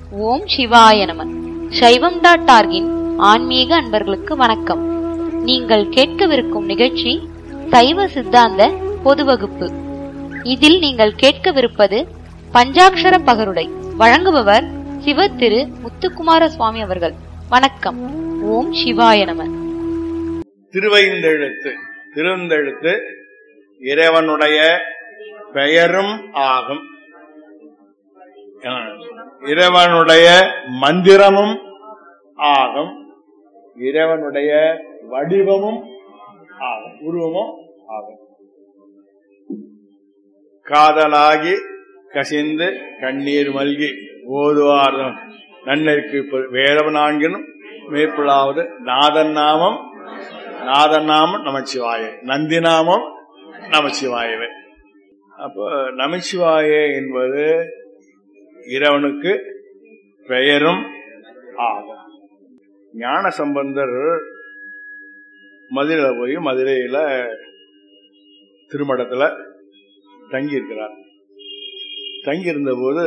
ஓம் சிவாய நம சைவம் டாட் டார்கின் ஆன்மீக அன்பர்களுக்கு வணக்கம் நீங்கள் கேட்கவிருக்கும் நிகழ்ச்சி சைவ சித்தாந்த பொது வகுப்பு இதில் நீங்கள் கேட்கவிருப்பது பஞ்சாக்ஷர பகருடை வழங்குபவர் சிவ திரு முத்துக்குமார சுவாமி அவர்கள் வணக்கம் ஓம் சிவாய நம திருவைந்தெழுத்து திருந்தெழுத்து இறைவனுடைய பெயரும் ஆகும் அஹ், இறைவனுடைய மந்திரமும் ஆகும் இறைவனுடைய வடிவமும் ஆகும் உருவமும் ஆகும் காதலாகி கசிந்து கண்ணீர் மல்கி ஓதுவார்தம் நன்னருக்கு வேதம் நான்கினும் மேற்கொள்ளாவது நாதன் நாமம் நாதன் நாமம் நமச்சிவாய நந்தி நாமம் நமச்சிவாயவே அப்போ நமச்சிவாய என்பது இறைவனுக்கு பெயரும் ஆகும் ஞான சம்பந்தர் மதுரையில போய் மதுரையில திருமடத்துல தங்கி இருக்கிறார் தங்கி இருந்த போது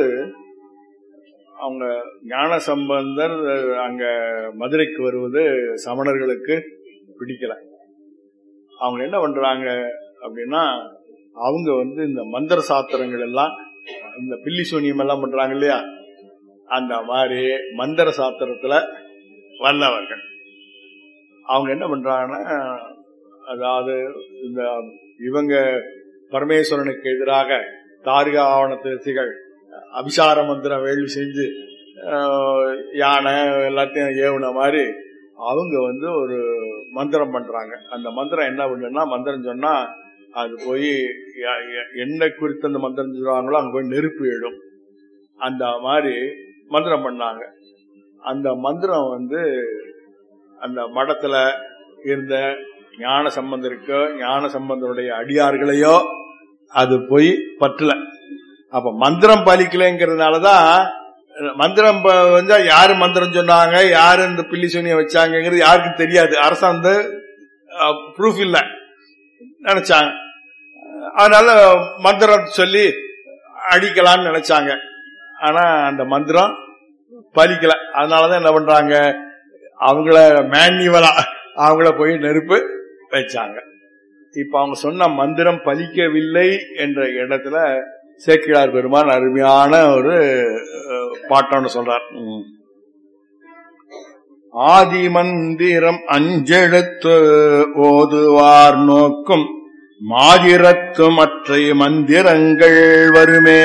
அவங்க ஞான சம்பந்தர் அங்க மதுரைக்கு வருவது சமணர்களுக்கு பிடிக்கல அவங்க என்ன பண்றாங்க அப்படின்னா அவங்க வந்து இந்த மந்திர சாத்திரங்கள் எல்லாம் இந்த பில்லி சூனியம் எல்லாம் பண்றாங்க இல்லையா அந்த மாதிரி மந்திர சாத்திரத்துல வல்லவர்கள் அவங்க என்ன பண்றாங்கன்னா அதாவது இந்த இவங்க பரமேஸ்வரனுக்கு எதிராக தாரிக ஆவணத்திகள் அபிசார மந்திரம் வேள்வி செஞ்சு ஆஹ், யானை எல்லாத்தையும் ஏவுன மாதிரி அவங்க வந்து ஒரு மந்திரம் பண்றாங்க அந்த மந்திரம் என்ன பண்ணுன்னா மந்திரம் சொன்னா அது போய் ய- ய- என்ன குறித்து அந்த மந்திரம் சொல்றாங்களோ அங்க போய் நெருப்பு எழும் அந்த மாதிரி மந்திரம் பண்ணாங்க அந்த மந்திரம் வந்து அந்த மடத்துல இருந்த ஞான சம்பந்தருக்கோ ஞான சம்பந்தருடைய அடியார்களையோ அது போய் பற்றல அப்ப மந்திரம் பலிக்கலைங்கிறதுனாலதான் மந்திரம் ப- வந்து யாரு மந்திரம் சொன்னாங்க யாரு இந்த பில்லி சூனியம் வச்சாங்கிறது யாருக்கும் தெரியாது அரசாங்க ப்ரூஃப் இல்ல நினைச்சாங்க அதனால மந்திரம் சொல்லி அடிக்கலாம்னு நினைச்சாங்க ஆனா அந்த மந்திரம் பலிக்கல அதனாலதான் என்ன பண்றாங்க அவங்கள மேன்யுவலா அவங்கள போய் நெருப்பு வச்சாங்க இப்ப அவங்க சொன்ன மந்திரம் பலிக்கவில்லை என்ற இடத்துல சேக்கிழார் பெருமான் அருமையான ஒரு அஹ், பாட்டம்னு சொல்றார் ம். ஆதி மந்திரம் அஞ்செழுத்து ஓதுவார் நோக்கும் மாதிரத்து மற்ற மந்திரங்கள் வருமே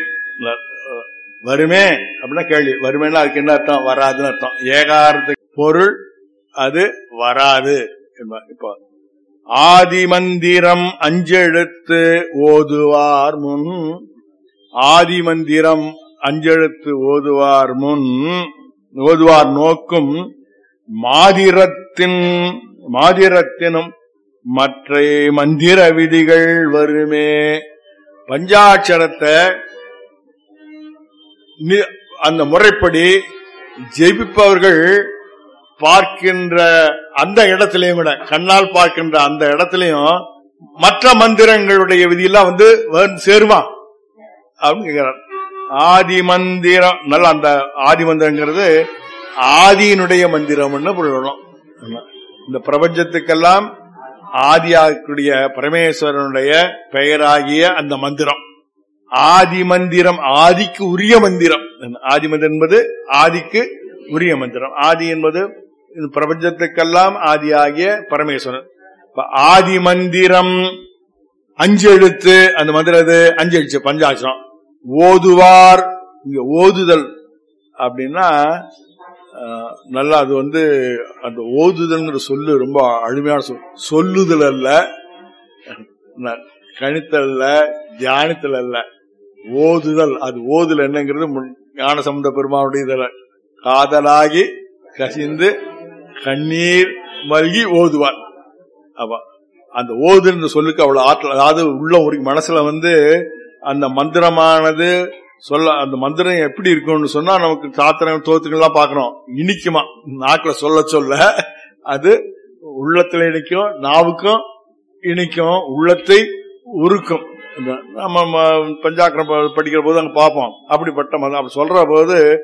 வருமே அப்படின்னா கேள்வி வருமேன்னா அதுக்கு என்ன அர்த்தம் வராதுன்னு அர்த்தம் ஏகாரத்துக்கு பொருள் அது வராது என்பார். இப்போ ஆதி மந்திரம் அஞ்செழுத்து ஓதுவார் முன் ஆதி மந்திரம் அஞ்செழுத்து ஓதுவார் முன் ஓதுவார் நோக்கும் மாதிரத்தின் மாதிரத்தினும் மற்ற மந்திர விதிகள் வருமே பஞ்சாட்சரத்தை நி- அந்த முறைப்படி ஜெயிப்பவர்கள் பார்க்கின்ற அந்த இடத்திலையும் கூட கண்ணால் பார்க்கின்ற அந்த இடத்திலையும் மற்ற மந்திரங்களுடைய விதியெல்லாம் வந்து வந்து சேருமா அப்படின்னு கேட்கிறார் ஆதி மந்திரம் நல்ல அந்த ஆதி மந்திரங்கிறது ஆதியினுடைய மந்திரம்னு புரியணும் இந்த பிரபஞ்சத்துக்கெல்லாம் ஆதியாகக்கூடிய பரமேஸ்வரனுடைய பெயராகிய அந்த மந்திரம் ஆதி மந்திரம் ஆதிக்கு உரிய மந்திரம் ஆதி மந்திரம் என்பது ஆதிக்கு உரிய மந்திரம் ஆதி என்பது இந்த பிரபஞ்சத்துக்கெல்லாம் ஆதியாகிய பரமேஸ்வரன் இப்ப ஆதி மந்திரம் அஞ்சு எழுத்து அந்த மந்திரம் இது அஞ்சு எழுத்து பஞ்சாட்சரம் ஓதுவார் இங்க ஓதுதல் அப்படின்னா அஹ், நல்லா அது வந்து அந்த ஓதுதல்ங்கிற சொல்லு ரொம்ப அருமையான சொல் சொல்லுதல் அல்ல ந- கணித்தல் அல்ல தியானித்தல் அல்ல ஓதுதல் அது ஓதுதல் என்னங்கிறது முன்- ஞான சம்பந்த பெருமானுடைய இதுல காதலாகி கசிந்து கண்ணீர் மல்கி ஓதுவார் அப்ப அந்த ஓதுன்ற சொல்லுக்கு அவ்வளவு ஆற்றல் அதாவது உள்ள ஒரு மனசுல வந்து அந்த மந்திரமானது சொல்ல அந்த மந்திரம் எப்படி இருக்கும்னு சொன்னா நமக்கு சாத்திரம் தோத்துக்கள்லாம் பாக்குறோம் இனிக்குமா நாக்குல சொல்ல சொல்ல அது உள்ளத்துல இனிக்கும் நாவுக்கும் இனிக்கும் உள்ளத்தை உருக்கும் இந்த நம்ம ம- பஞ்சாக்கரம் ப- படிக்கிற போது அங்க பார்ப்போம் அப்படிப்பட்ட மதம் அப்படி சொல்ற போது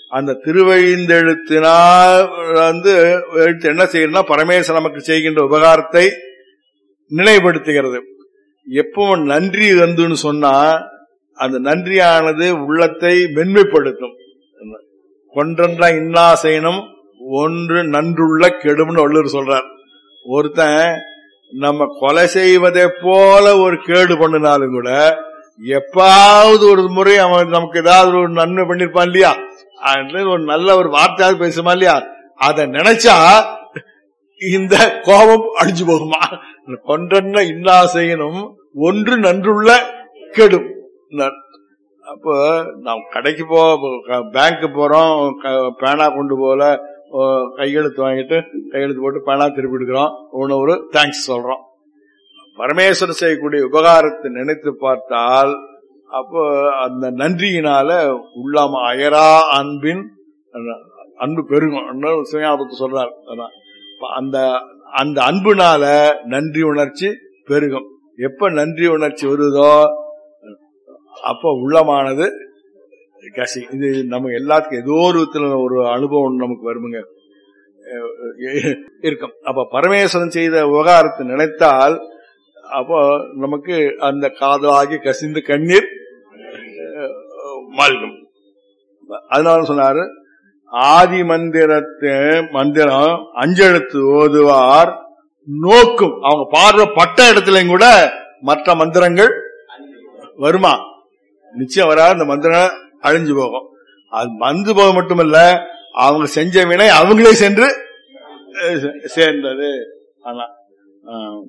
அந்த திருவைந்தெழுத்தினால் வந்து எழுத்து என்ன செய்யணும்னா பரமேஸ்வரன் நமக்கு செய்கின்ற உபகாரத்தை நினைவுபடுத்துகிறது எப்பவும் நன்றி வந்துன்னு சொன்னா அந்த நன்றியானது உள்ளத்தை மென்மைப்படுத்தும் கொன்றா இன்னா செய்யணும் ஒன்று நன்றுள்ள கெடும்னு வள்ளுவர் சொல்றார் ஒருத்தன் நம்ம கொலை செய்வதை போல ஒரு கேடு பண்ணினாலும் கூட எப்பாவது ஒரு முறை அவன் நமக்கு ஏதாவது ஒரு நன்மை பண்ணிருப்பான் இல்லையா அது ஒரு நல்ல ஒரு வார்த்தையாவது பேசுமா இல்லையா அதை நினைச்சா இந்த கோபம் அழிஞ்சு போகுமா கொன்றன்ன இன்னா செய்யணும் ஒன்று நன்றுள்ள கெடும் ந- அப்போ நாம் கடைக்கு போ பேங்க் போறோம் க- பேனா கொண்டு போல ஓ, கையெழுத்து வாங்கிட்டு கையெழுத்து போட்டு பேனா திருப்பி எடுக்கிறோம் ஒன்னு ஒரு தேங்க்ஸ் சொல்றோம் பரமேஸ்வரன் செய்யக்கூடிய உபகாரத்தை நினைத்து பார்த்தால் அப்போ அந்த நன்றியினால உள்ளாம அயரா அன்பின் அன்பு பெருகும் சுயாபத்து சொல்றார் அதான். அப்ப அந்த அந்த அன்புனால நன்றி உணர்ச்சி பெருகும் எப்ப நன்றி உணர்ச்சி வருதோ அப்ப உள்ளமானது கசி இது நம்ம எல்லாத்துக்கும் ஏதோ ஒரு விதத்துல ஒரு அனுபவம் நமக்கு வருமுங்க அஹ் இருக்கும் அப்ப பரமேஸ்வரன் செய்த உபகாரத்தை நினைத்தால் அப்போ நமக்கு அந்த காதலாகி கசிந்து கண்ணீர் அஹ், மல்கும் அதனால சொன்னாரு ஆதி மந்திரத்தை மந்திரம் அஞ்செழுத்து ஓதுவார் நோக்கும் அவங்க பார்வை பட்ட இடத்துலயும் கூட மற்ற மந்திரங்கள் வருமா நிச்சயம் வராது அந்த மந்திரம் அழிஞ்சு போகும் அது வந்து போக மட்டுமல்ல அவங்க செஞ்ச வினை அவங்களே சென்று அஹ், சே- சேர்ந்தது ஆனா ஆஹ்,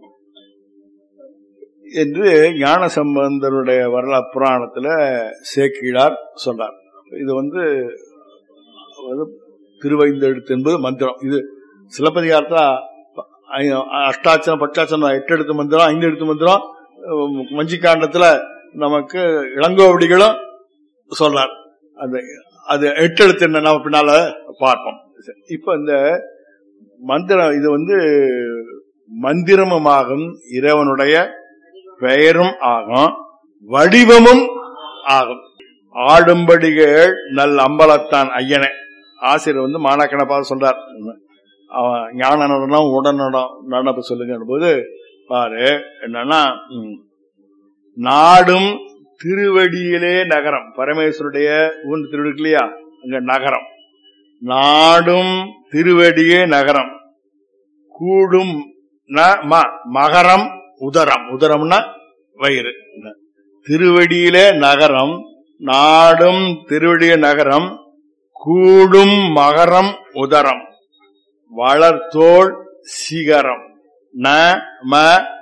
என்று ஞான சம்பந்தருடைய வரலாறு புராணத்துல சேக்கிழார் சொல்றார் இது வந்து அது திருவைந்தெழுத்து என்பது மந்திரம் இது சிலப்பதிகாரத்தா அஷ்டாட்சரம் பச்சாட்சரம் எட்டு எழுத்து மந்திரம் ஐந்து எழுத்து மந்திரம் அஹ், வஞ்சிக்காண்டத்துல நமக்கு இளங்கோவடிகளும் சொல்றார் அந்த அது எட்டு எழுத்து என்ன நம்ம பின்னால பார்ப்போம் இப்ப இந்த மந்திரம் இது வந்து மந்திரமுமாகும் இறைவனுடைய பெயரும் ஆகும் வடிவமும் ஆகும் ஆடும்படிகள் நல் அம்பலத்தான் ஐயனே ஆசிரியர் வந்து மாணாக்கனை பார்த்து சொல்றார் அவன் ஞான நடனம் உடன் நடம் நடனப்ப சொல்லுங்க போது பாரு என்னன்னா ம், நாடும் திருவடியிலே நகரம் பரமேஸ்வருடைய ஊன் திருவடி இல்லையா அங்க நகரம் நாடும் திருவடியே நகரம் கூடும் ந- ம- மகரம் உதரம் உதரம்னா வயிறு திருவடியிலே நகரம் நாடும் திருவடிய நகரம் கூடும் மகரம் உதரம் வளர்த்தோள் சிகரம் ந ம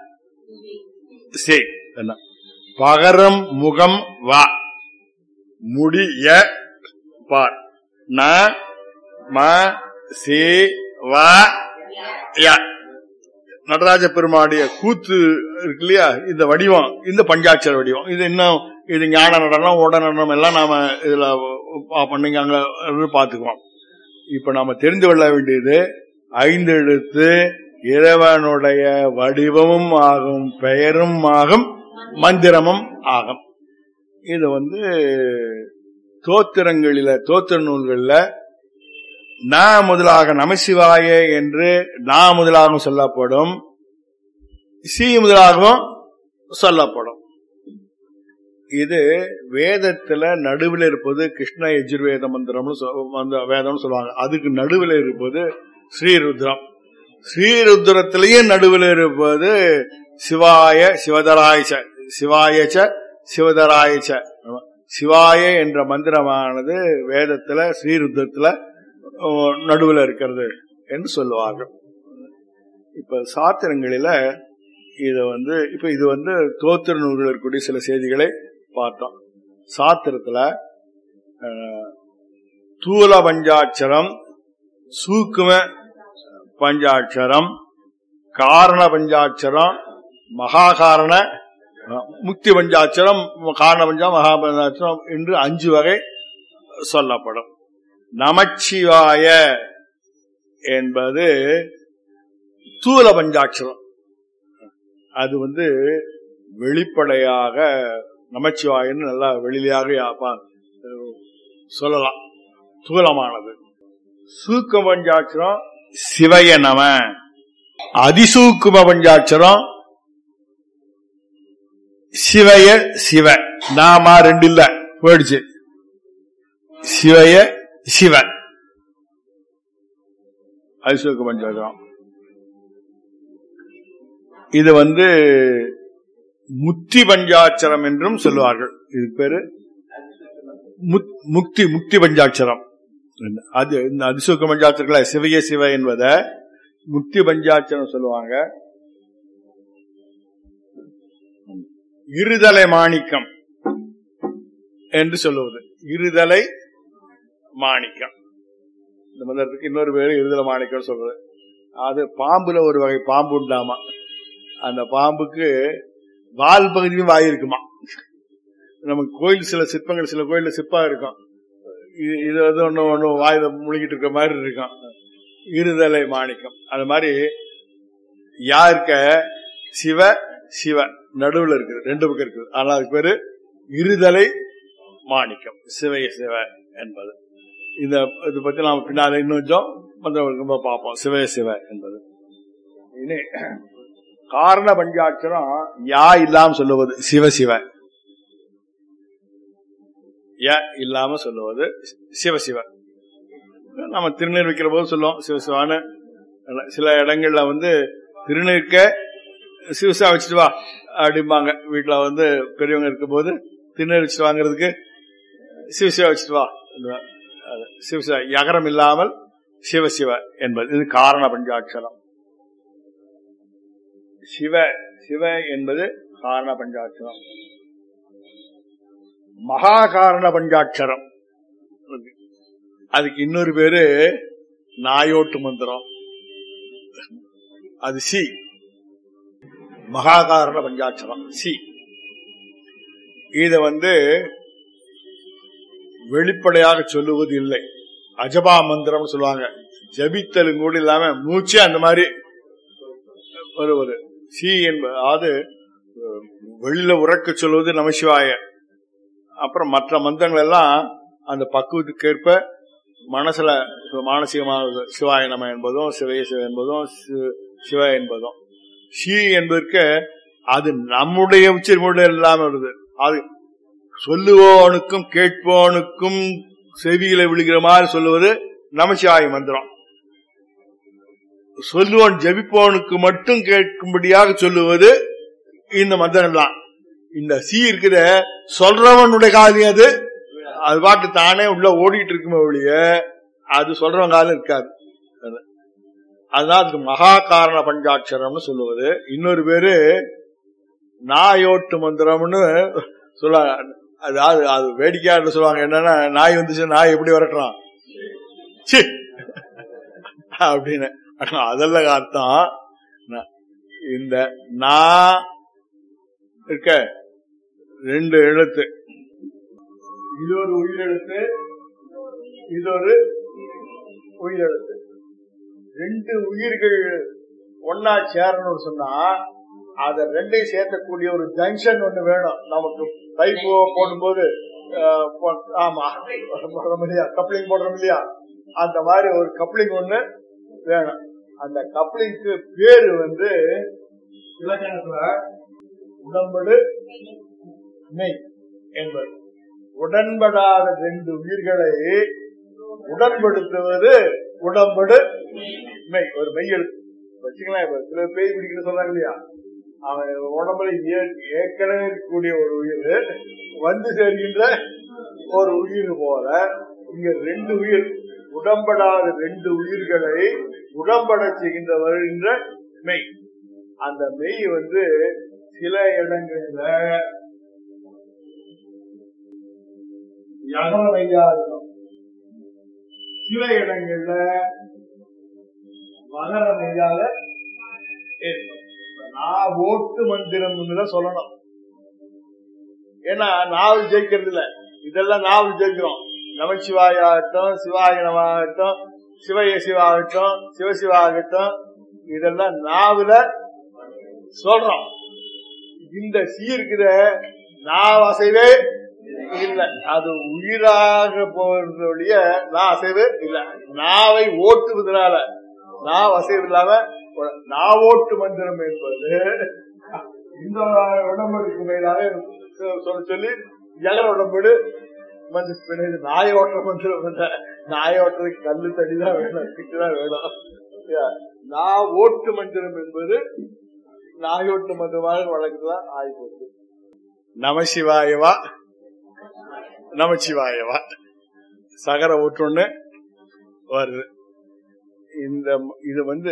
சே என்ன? பகரம் முகம் வா முடிய பார் ந ம சே வா ய நடராஜ பெருமாடைய கூத்து இருக்கு இல்லையா இந்த வடிவம் இந்த பஞ்சாட்சர வடிவம் இது இன்னும் இது ஞான நடனம் உட நடனம் எல்லாம் நாம இதுல பா- பண்ணுங்க அங்க பாத்துக்குவோம் இப்ப நாம தெரிந்து கொள்ள வேண்டியது ஐந்து எழுத்து இறைவனுடைய வடிவமும் ஆகும் பெயரும் ஆகும் மந்திரமும் ஆகும் இது வந்து தோத்திரங்களில தோத்திர நூல்கள்ல ந முதலாக நமசிவாய என்று நா முதலாகவும் சொல்லப்படும் சி முதலாகவும் சொல்லப்படும் இது வேதத்துல நடுவில் இருப்பது கிருஷ்ண யஜுர்வேத மந்திரம்னு சொ- அந்த வேதம்னு சொல்லுவாங்க அதுக்கு நடுவில் இருப்பது ஸ்ரீருத்ரம் ஸ்ரீருத்ரத்திலேயே நடுவில் இருப்பது சிவாய சிவதராயச்ச சிவாயச்ச சிவதராயச்ச சிவாய என்ற மந்திரமானது வேதத்துல ஸ்ரீருத்ரத்துல நடுவில் இருக்கிறது என்று சொல்லுவார்கள் இப்ப சாத்திரங்களில இத வந்து இப்ப இது வந்து தோத்திர நூல்கள் இருக்கக்கூடிய சில செய்திகளை பார்த்தோம் சாத்திரத்துல அஹ், தூல பஞ்சாட்சரம் சூக்கும பஞ்சாட்சரம் காரண பஞ்சாட்சரம் மகாகாரண அஹ், முக்தி பஞ்சாட்சரம் காரண பஞ்சா மகா பஞ்சாட்சரம் என்று அஞ்சு வகை சொல்லப்படும் நமச்சிவாய என்பது தூல பஞ்சாட்சரம் அது வந்து வெளிப்படையாக நமச்சிவாயன்னு நல்லா வெளியாக யா- பா- சொல்லலாம் ஸ்தூலமானது சூக்க பஞ்சாட்சரம் சிவய நம அதிசூக்கும பஞ்சாட்சரம் சிவய சிவ நாமா ரெண்டு இல்ல போயிடுச்சு சிவய சிவ அதிசூக்க பஞ்சாட்சரம் இது வந்து முத்தி பஞ்சாட்சரம் என்றும் சொல்லுவார்கள் இது பேரு முத்- முக்தி முக்தி பஞ்சாட்சரம் அது இந்த அதிசூக்க பஞ்சாட்சரங்கள சிவய சிவ என்பத முக்தி பஞ்சாட்சரம் சொல்லுவாங்க இருதலை மாணிக்கம் என்று சொல்லுவது இருதலை மாணிக்கம் இந்த மந்திரத்துக்கு இன்னொரு பேரு இருதலை மாணிக்கம் சொல்றது அது பாம்புல ஒரு வகை பாம்பு உண்டாமா அந்த பாம்புக்கு வால் பகுதியும் வாய் இருக்குமா நமக்கு கோயில் சில சிற்பங்கள் சில கோயில்ல சிற்பா இருக்கும் இது- இது வந்து ஒண்ணு ஒண்ணு வாயில முழுகிட்டு இருக்க மாதிரி இருக்கும் இருதலை மாணிக்கம் அது மாதிரி யாருக்க சிவ சிவ நடுவுல இருக்குது ரெண்டு பக்கம் இருக்குது ஆனா அதுக்கு பேரு இருதலை மாணிக்கம் சிவய சிவ என்பது இந்த இது பத்தி நாம பின்னால இன்னும் கொஞ்சம் கொஞ்சம் பார்ப்போம் சிவய சிவ என்பது இனி காரண பஞ்சாட்சரம் யா இல்லாம சொல்லுவது சிவ சிவ ய இல்லாம சொல்லுவது சிவ சிவ நம்ம திருநீர் வைக்கிற போது சொல்லுவோம் சிவ சிவான்னு சில இடங்கள்ல வந்து திருநீர்க்க சிவசா வச்சுட்டு வா அப்படிம்பாங்க வீட்டுல வந்து பெரியவங்க இருக்கும் போது திருநீர் வச்சுட்டு வாங்குறதுக்கு சிவசிவா வச்சுட்டு வா அது சிவசிவா யகரம் இல்லாமல் சிவசிவ என்பது இது காரண பஞ்சாட்சரம் சிவ சிவ என்பது காரண பஞ்சாட்சரம் மகா காரண பஞ்சாட்சரம் அதுக்கு இன்னொரு பேரு நாயோட்டு மந்திரம் அது சி மகாகாரண பஞ்சாட்சரம் சி இத வந்து வெளிப்படையாக சொல்லுவது இல்லை அஜபா மந்திரம் சொல்லுவாங்க ஜபித்தலும் கூட இல்லாம மூச்சே அந்த மாதிரி வருவது சி என்பது அதாவது அஹ், வெளியில உறக்க சொல்வது நமசிவாய அப்புறம் மற்ற மந்திரங்கள் எல்லாம் அந்த பக்குவத்துக்கேற்ப மனசுல மானசீகமான சிவாய நம என்பதும் சிவய சிவ என்பதும் சி- சிவ என்பதும் ஷி என்பதற்கு அது நம்முடைய உச்சரிமொழி இல்லாம வருது அது சொல்லுவோனுக்கும் கேட்போனுக்கும் செவியில விழுகிற மாதிரி சொல்லுவது நமசிவாய மந்திரம் சொல்லுவோன் ஜெபிப்பவனுக்கு மட்டும் கேட்கும்படியாக சொல்லுவது இந்த மந்திரம் தான் இந்த சி இருக்கிற சொல்றவனுடைய காரியம் அது அது பாட்டு தானே உள்ள ஓடிட்டு இருக்குமே ஒழிய அது சொல்றவன் காலம் இருக்காது அது. அதுதான் அதுக்கு மகா காரண பஞ்சாட்சரம்னு சொல்லுவது இன்னொரு பேரு நாயோட்டு மந்திரம்னு சொல்ல அதாவது அது வேடிக்கையா சொல்லுவாங்க என்னன்னா நாய் வந்துச்சு நாய் எப்படி விரட்டுறான் சி அப்படின்னு ஆனா அதெல்லாம் அர்த்தம் ந- இந்த நா இருக்க ரெண்டு எழுத்து இது ஒரு உயிரெழுத்து இது ஒரு உயிரெழுத்து ரெண்டு உயிர்கள் ஒன்னா சேரணும்னு சொன்னா அத ரெண்டையும் சேர்க்கக்கூடிய ஒரு ஜங்ஷன் ஒண்ணு வேணும் நமக்கு பைப்பு போடும்போது அஹ், போ- ஆமா போடுறோம் இல்லையா கப்ளிங் போடுறோம் இல்லையா அந்த மாதிரி ஒரு கப்ளிங் ஒண்ணு வேணும் அந்த கப்ளிங்க்கு பேரு வந்து இலக்கணத்துல உடம்படு மெய் என்பது உடன்படாத ரெண்டு உயிர்களை உடன்படுத்துவது உடம்படு மெய் ஒரு மெய் எழுத்து வச்சுக்கலாம் இப்ப சில பேய் பிடிக்கிற சொல்றாங்க இல்லையா அவன் உடம்புல ஏ- ஏற்கனவே இருக்கக்கூடிய ஒரு உயிர் வந்து சேர்கின்ற ஒரு உயிர் போல இங்க ரெண்டு உயிர் உடம்படாத ரெண்டு உயிர்களை உடம்பட செய்கின்ற வருகின்ற மெய் அந்த மெய் வந்து சில இடங்கள்ல யகன மெய்யா இருக்கும் சில இடங்கள்ல மகர மெய்யாக இருக்கும் நான் ஓட்டு மந்திரம் தான் சொல்லணும் ஏன்னா நாவல் ஜெயிக்கிறது இல்ல இதெல்லாம் நாவல் ஜெயிக்கிறோம் நமச்சிவாய ஆகட்டும் சிவாய நமாகட்டும் சிவய சிவாகட்டும் சிவசிவாகட்டும் இதெல்லாம் நாவுல சொல்றோம் இந்த சீ இருக்குத நாவசைவே இல்ல அது உயிராக போவதோடைய நான் அசைவு இல்ல நாவை ஓட்டுவதனால நான் அசைவு இல்லாம நாவோட்டு மந்திரம் என்பது இந்த உடம்புக்கு மேலாக சொல்ல சொல்லி ஜல உடம்பு மந்திரம் நாய ஓட்டுற மந்திரம் இல்ல நாய ஓட்டுறதுக்கு கல்லு தடிதான் வேணும் கிட்டுதான் வேணும் நான் ஓட்டு மந்திரம் என்பது நாயோட்டு மந்திரமாக வழக்குதான் ஆகிப்போச்சு நமசிவாயவா நமச்சிவாயவா சகர ஊற்றொன்னு வருது இந்த இது வந்து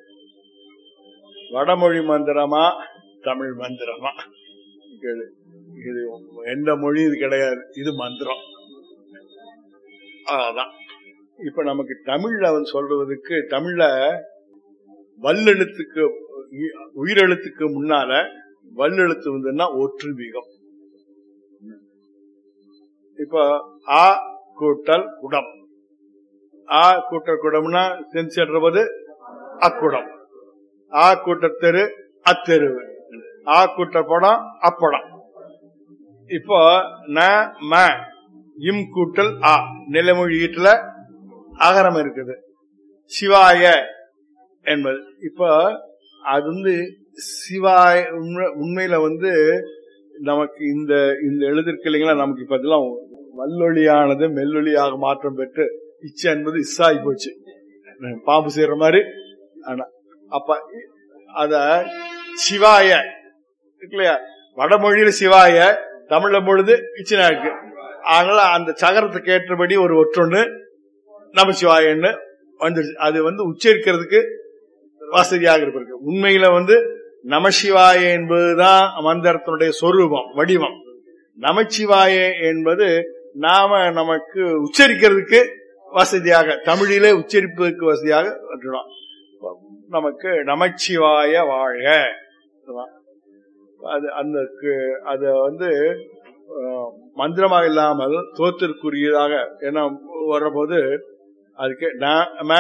வடமொழி மந்திரமா தமிழ் மந்திரமா கேளு. இது எந்த மொழி இது கிடையாது இது மந்திரம் அதான் இப்ப நமக்கு தமிழ்ல வந்து சொல்றதுக்கு தமிழ்ல வல்லெழுத்துக்கு உயி- உயிரெழுத்துக்கு முன்னால வல்லெழுத்து வந்துன்னா ஒற்று வீகம் இப்ப ஆ கூட்டல் குடம் ஆ கூட்டல் குடம்னா சென்றது அக்குடம் ஆ கூட்டல் தெரு அத்தெருவு ஆ கூட்டல் படம் அப்படம் இப்போ ந ம இம் கூட்டல் ஆ நிலைமொழி ஈட்டுல அகரம் இருக்குது சிவாய என்பது இப்போ அது வந்து சிவாய உண்மை- உண்மையில வந்து நமக்கு இந்த இந்த எழுதிருக்கு இல்லைங்களா நமக்கு இப்ப இதெல்லாம் வல்லொளியானது மெல்லொளியாக மாற்றம் பெற்று இச்சை என்பது இஸ்ஸாகி போச்சு பாம்பு செய்யற மாதிரி ஆனா அப்ப அத சிவாய இருக்கு இல்லையா வடமொழியில சிவாய தமிழ்ல பொழுது இச்சனா இருக்கு அதனால அந்த சகரத்துக்கு ஏற்றபடி ஒரு ஒற்றொன்னு நம்ம சிவாயன்னு வந்துருச்சு அது வந்து உச்சரிக்கிறதுக்கு வசதியாக இருப்பிருக்கு உண்மையில வந்து நமசிவாய என்பதுதான் மந்திரத்தினுடைய சொரூபம் வடிவம் நமச்சிவாய என்பது நாம நமக்கு உச்சரிக்கிறதுக்கு வசதியாக தமிழிலே உச்சரிப்பதற்கு வசதியாக விட்டுடும். நமக்கு நமச்சிவாய வாழ்க இதுதான். அது அந்த கு- அது வந்து அஹ், மந்திரமாக இல்லாமல் தோத்திற்குரியதாக என்ன வர்றபோது அதுக்கு நம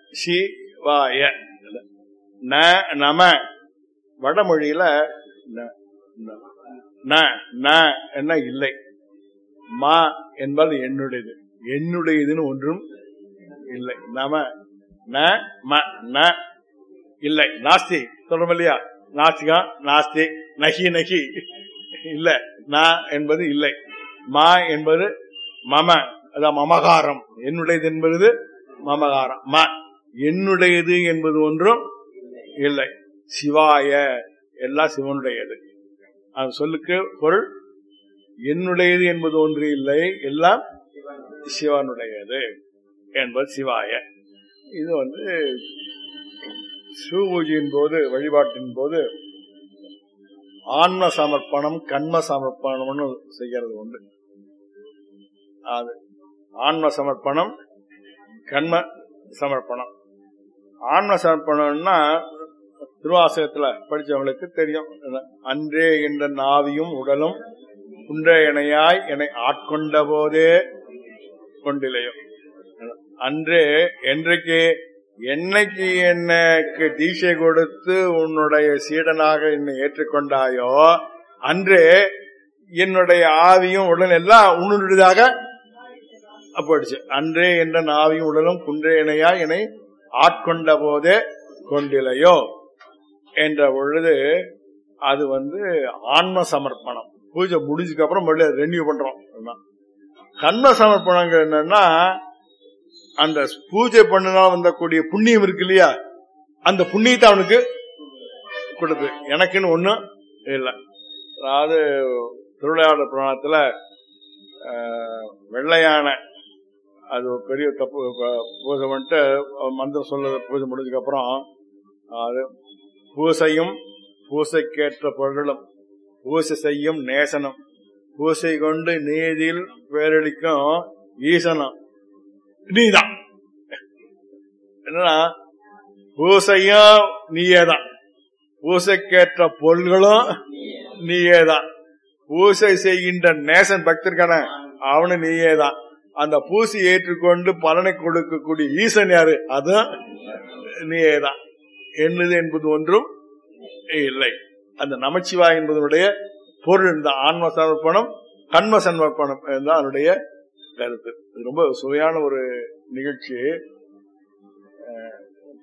சிவாய ந நம வடமொழியில ந- ந- ந ந என்ன இல்லை மா என்பது என்னுடையது என்னுடையதுன்னு ஒன்றும் இல்லை நம ந ம ந இல்லை நாஸ்தி சொல்றோம் இல்லையா நாஸ்திகா நாஸ்தி நகி நகி இல்ல ந என்பது இல்லை மா என்பது மம அதான் மமகாரம் என்னுடையது என்பது மமகாரம் ம என்னுடையது என்பது ஒன்றும் இல்லை சிவாய எல்லாம் சிவனுடையது அது சொல்லுக்கு பொருள் என்னுடையது என்பது ஒன்று இல்லை எல்லாம் சிவனுடையது என்பது சிவாய இது வந்து சிவபூஜையின் போது வழிபாட்டின் போது ஆன்ம சமர்ப்பணம் கண்ம சமர்ப்பணம்னு செய்யறது உண்டு அது ஆன்ம சமர்ப்பணம் கண்ம சமர்ப்பணம் ஆன்ம சமர்ப்பணம்னா திருவாசகத்துல படிச்சவங்களுக்கு தெரியும் அன்றே என்ற நாவியும் உடலும் குன்ற இணையாய் என்னை ஆட்கொண்ட போதே கொண்டிலையோ அன்றே என்றைக்கு என்னைக்கு எனக்கு தீட்சை கொடுத்து உன்னுடைய சீடனாக என்னை ஏற்றுக்கொண்டாயோ அன்றே என்னுடைய ஆவியும் உடல் எல்லாம் உன்னுடையதாக போயிடுச்சு அன்றே என்ற நாவியும் உடலும் குன்றே இணையா என்னை ஆட்கொண்ட போதே கொண்டிலையோ என்ற பொழுது அது வந்து ஆன்ம சமர்ப்பணம் பூஜை முடிஞ்சதுக்கு அப்புறம் மறுபடியும் ரெனியூ பண்றோம் அதுதான். கண்ம சமர்ப்பணங்கள் என்னன்னா அந்த பூஜை பண்ணினால் வந்தக்கூடிய புண்ணியம் இருக்கு இல்லையா அந்த புண்ணியத்தை அவனுக்கு கொடுத்து எனக்குன்னு ஒண்ணும் இல்லை அதாவது திருவிளையாடல் புராணத்துல ஆஹ், வெள்ளையான அது ஒரு பெரிய தப்பு ப- பூஜை பண்ணிட்டு மந்திரம் சொல்ல பூஜை முடிஞ்சதுக்கு அப்புறம் அது பூசையும் பூசைக்கேற்ற பொருளும் பூசை செய்யும் நேசனம் பூசை கொண்டு நீதில் பேரளிக்கும் ஈசனம் நீதான் என்னன்னா பூசையும் நீயேதான் பூசைக்கேற்ற பொருள்களும் நீயேதான் பூசை செய்கின்ற நேசன் பக்தர்கான அவனு நீயேதான் அந்த பூசி ஏற்றுக்கொண்டு பலனை கொடுக்கக்கூடிய ஈசன் யாரு அதுவும் நீயேதான் என்னது என்பது ஒன்றும் இல்லை அந்த நமச்சிவா என்பதனுடைய பொருள் இந்த ஆன்ம சமர்ப்பணம் கண்ம சமர்ப்பணம் தான் அதனுடைய கருத்து இது ரொம்ப சுவையான ஒரு நிகழ்ச்சி அஹ்,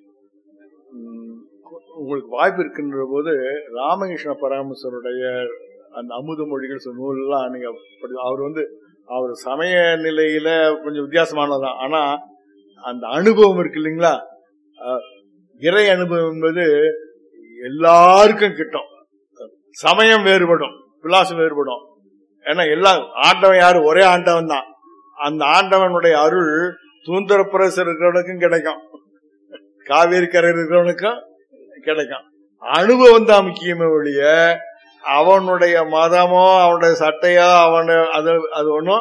உம், உங்களுக்கு வாய்ப்பு இருக்கின்ற போது ராமகிருஷ்ண பரமசருடைய அந்த அமுத மொழிகள் சொன்ன நூல்லாம் நீங்க படி- அவர் வந்து அவர் சமய நிலையில கொஞ்சம் வித்தியாசமானதுதான் ஆனா அந்த அனுபவம் இருக்கு இல்லைங்களா அஹ், இறை அனுபவம் என்பது எல்லாருக்கும் கிட்டும் சமயம் வேறுபடும் விலாசம் வேறுபடும் ஏன்னா எல்லாம் ஆண்டவன் யாரு ஒரே ஆண்டவன் தான் அந்த ஆண்டவனுடைய அருள் தூந்தரப்புரசர் இருக்கிறவனுக்கும் கிடைக்கும் காவேரி கரை இருக்கிறவனுக்கும் கிடைக்கும் அனுபவம் தான் முக்கியமே ஒழிய அவனுடைய மதமோ அவனுடைய சட்டையோ அவன அது அது ஒன்றும்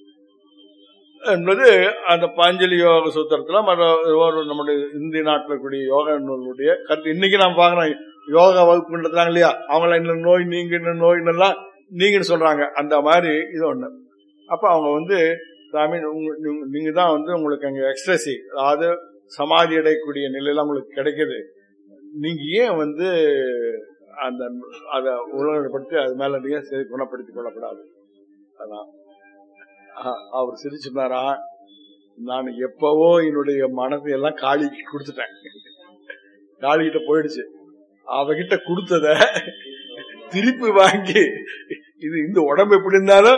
என்பது அந்த பாஞ்சலி யோக சூத்திரத்துல மற்ற ஒரு நம்முடைய இந்திய நாட்டில் கூடிய யோக நூலுடைய கருத்து இன்னைக்கு நாம் பார்க்கிறோம் யோகா வகுப்பு நடத்துறாங்க இல்லையா அவங்கள இந்த நோய் நீங்க இந்த நோய் எல்லாம் நீங்கன்னு சொல்றாங்க அந்த மாதிரி இது ஒண்ணு அப்ப அவங்க வந்து சாமி உங்க- நீங்க- நீங்க தான் வந்து உங்களுக்கு அங்க எக்ஸ்ட்ரசி அதாவது சமாதி அடையக்கூடிய நிலையெல்லாம் உங்களுக்கு கிடைக்குது நீங்க ஏன் வந்து அந்த அதை உலகப்படுத்தி அது மேல நீங்க சரி குணப்படுத்திக் கொள்ளக்கூடாது அதான் ஆஹ், அவர் சிரிச்சுனாரா நான் எப்பவோ என்னுடைய மனதை எல்லாம் காளிக்கு கொடுத்துட்டேன் காளிகிட்ட போயிடுச்சு அவகிட்ட கொடுத்தத திருப்பி வாங்கி இது இந்த உடம்பு எப்படி இருந்தாலும்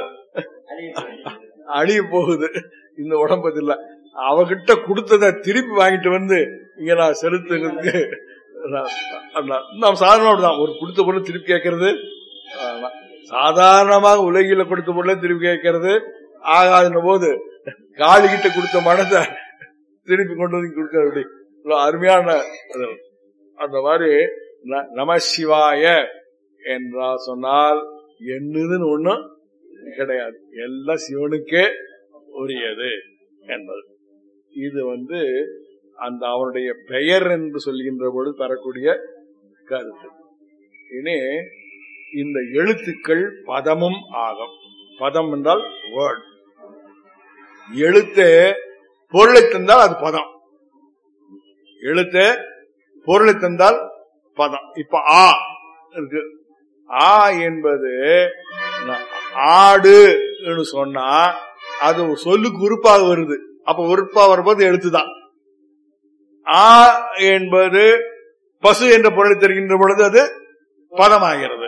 அழிய போகுது இந்த உடம்பு இது இல்ல அவகிட்ட கொடுத்தத திருப்பி வாங்கிட்டு வந்து இங்க நான் செலுத்துறதுக்கு நான் நான் நாம் சாதாரண தான் ஒரு கொடுத்த பொருள் திருப்பி கேட்கறது அதான். சாதாரணமாக உலகில கொடுத்த பொருளை திருப்பி கேட்கறது ஆகாதுன்ற போது காளிகிட்ட கொடுத்த மனத்தை திருப்பி கொண்டு வந்து கொடுக்கறது அப்படி இவ்வளவு அருமையான அது. அந்த மாதிரி ந- நம சிவாய என்றா சொன்னால் என்னதுன்னு ஒண்ணும் கிடையாது எல்லாம் சிவனுக்கே உரியது என்பது இது வந்து அந்த அவனுடைய பெயர் என்று சொல்கின்ற பொழுது தரக்கூடிய கருத்து இனி இந்த எழுத்துக்கள் பதமும் ஆகும் பதம் என்றால் வேர்ட் எழுத்து பொருளை தந்தால் அது பதம் எழுத்து பொருளை தந்தால் பதம் இப்ப ஆ இருக்கு ஆ என்பது ந- ஆடு சொன்னா அது சொல்லுக்கு உறுப்பாக வருது அப்ப உறுப்பா வரும்போது எழுத்துதான் ஆ என்பது பசு என்ற பொருளை தெரிகின்ற பொழுது அது பதமாகிறது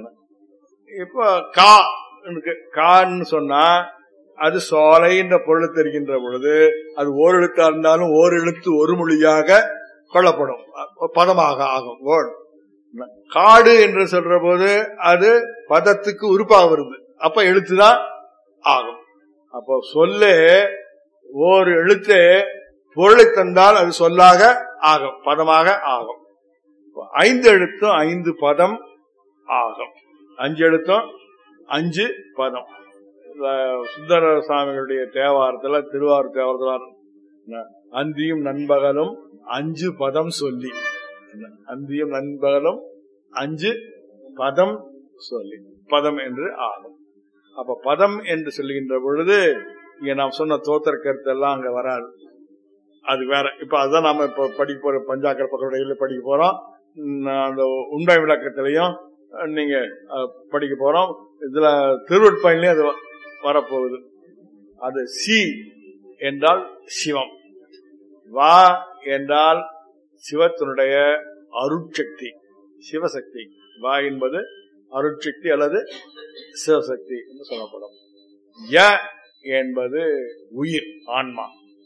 இப்ப கா இருக்கு. கான்னு சொன்னா அது சோலை என்ற பொருளை தெரிகின்ற பொழுது அது ஓர் எழுத்தா இருந்தாலும் ஓர் எழுத்து ஒரு மொழியாக கொள்ளப்படும் பதமாக ஆகும் word. காடு என்று சொல்ற போது அது பதத்துக்கு உறுப்பாக வருது அப்ப எழுத்துதான் ஆகும் அப்போ சொல்லு ஓர் எழுத்து பொருளை தந்தால் அது சொல்லாக ஆகும் பதமாக ஆகும் இப்போ ஐந்து எழுத்தும் ஐந்து பதம் ஆகும் அஞ்சு எழுத்தும் அஞ்சு பதம் அஹ் சுந்தர சுவாமிகளுடைய தேவாரத்துல திருவாரூர் தேவாரத்துல அந்தியும் நண்பகலும் அஞ்சு பதம் சொல்லி அந்தியும் நண்பகலும் அஞ்சு பதம் சொல்லி பதம் என்று ஆகும் அப்ப பதம் என்று சொல்லுகின்ற பொழுது இங்க நாம் சொன்ன தோத்திர கருத்து எல்லாம் அங்க வராது அது வேற இப்ப அதுதான் நாம இப்ப படிக்க போற பஞ்சாக்கர பக்கடையில படிக்க போறோம் உம், அந்த உண்மை விளக்கத்திலையும் அஹ், நீங்க அஹ், படிக்க போறோம் இதுல திருவட்பாயிலையும் அது வ- வரப்போகுது அது சி என்றால் சிவம் வா என்றால் சிவத்தினுடைய அருட்சக்தி சிவசக்தி வா என்பது அருட்சக்தி அல்லது சிவசக்தி என்று சொல்லப்படும் ய என்பது உயிர் ஆன்மா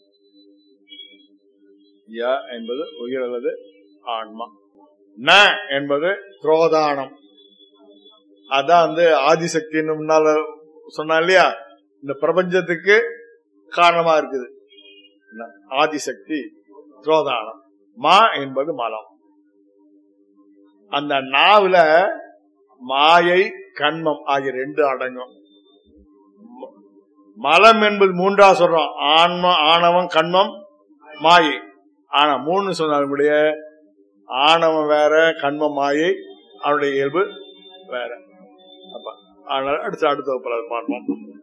ய என்பது உயிர் அல்லது ஆன்மா ந என்பது குரோதானம் அதான் வந்து ஆதிசக்தின்னு முன்னால சொன்னா இல்லையா இந்த பிரபஞ்சத்துக்கு காரணமா இருக்குது ந, ஆதிசக்தி குரோதானம் மா என்பது மலம் அந்த நாவுல மாயை கண்மம் ஆகிய ரெண்டு அடங்கும் ம- மலம் என்பது மூன்றா சொல்றோம் ஆன்ம ஆணவம் கண்மம் மாயை ஆனா மூணு சொன்னாலுடைய ஆணவம் வேற கண்மம் மாயை அவனுடைய இயல்பு வேற அப்ப அதனால அடுத்த அடுத்த வகுப்புல அதை பார்ப்போம்